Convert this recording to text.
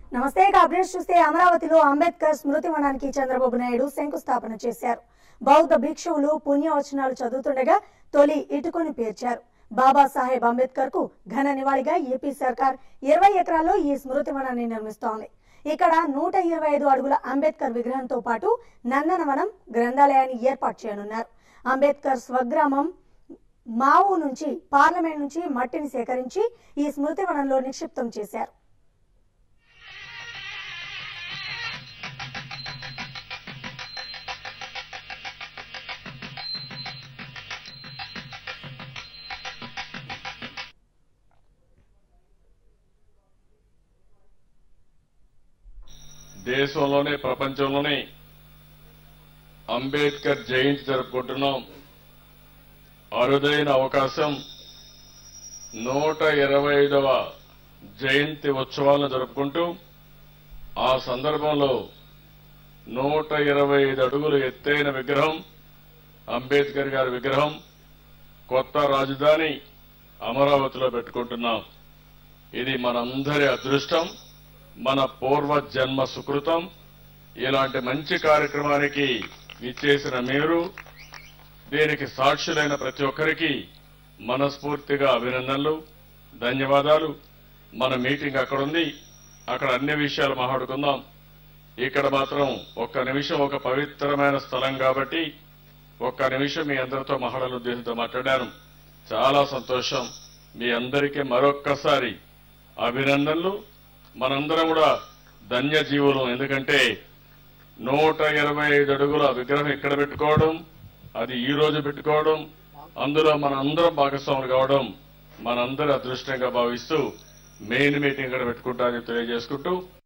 నమస్తే ఇక అప్డేట్స్ చూస్తే అమరావతిలో అంబేద్కర్ స్మృతి వనానికి చంద్రబాబు నాయుడు శంకుస్థాపన చేశారు బౌద్ధ భిక్షువులు పుణ్యవచనాలు చదువుతుండగా తొలి ఇటుకొని పేర్చారు బాబాసాహెబ్ అంబేద్కర్ కు ఘన నివాళిగా ఏపీ సర్కార్ ఇరవై ఎకరాల్లో ఈ స్మృతి వనాన్ని నిర్మిస్తోంది ఇక్కడ నూట ఇరవై ఐదు అడుగుల అంబేద్కర్ విగ్రహంతో పాటు నందనవనం గ్రంథాలయాన్ని ఏర్పాటు చేయనున్నారు అంబేద్కర్ స్వగ్రామం మావు నుంచి పార్లమెంట్ నుంచి మట్టిని సేకరించి ఈ స్మృతి వనంలో నిక్షిప్తం చేశారు దేశంలోనే ప్రపంచంలోనే అంబేద్కర్ జయంతి జరుపుకుంటున్నాం అరుదైన అవకాశం నూట ఇరవై ఐదవ జయంతి ఉత్సవాలను జరుపుకుంటూ ఆ సందర్భంలో నూట ఇరవై ఐదు అడుగులు ఎత్తైన విగ్రహం అంబేద్కర్ గారి విగ్రహం కొత్త రాజధాని అమరావతిలో పెట్టుకుంటున్నాం ఇది మనందరి అదృష్టం మన పూర్వ జన్మ సుకృతం ఇలాంటి మంచి కార్యక్రమానికి ఇచ్చేసిన మీరు దీనికి సాక్షులైన ప్రతి ఒక్కరికి మనస్ఫూర్తిగా అభినందనలు ధన్యవాదాలు మన మీటింగ్ అక్కడ ఉంది అక్కడ అన్ని విషయాలు మాట్లాడుకుందాం ఇక్కడ మాత్రం ఒక్క నిమిషం ఒక పవిత్రమైన స్థలం కాబట్టి ఒక్క నిమిషం మీ అందరితో మహిళల ఉద్దేశంతో మాట్లాడాను చాలా సంతోషం మీ అందరికీ మరొక్కసారి అభినందనలు మనందరం కూడా ధన్య జీవులం ఎందుకంటే నూట ఇరవై ఐదు అడుగుల విగ్రహం ఇక్కడ పెట్టుకోవడం అది ఈ రోజు పెట్టుకోవడం అందులో మన అందరం భాగస్వాములు కావడం మనందరి అదృష్టంగా భావిస్తూ మెయిన్ మీటింగ్ ఇక్కడ పెట్టుకుంటారని తెలియజేసుకుంటూ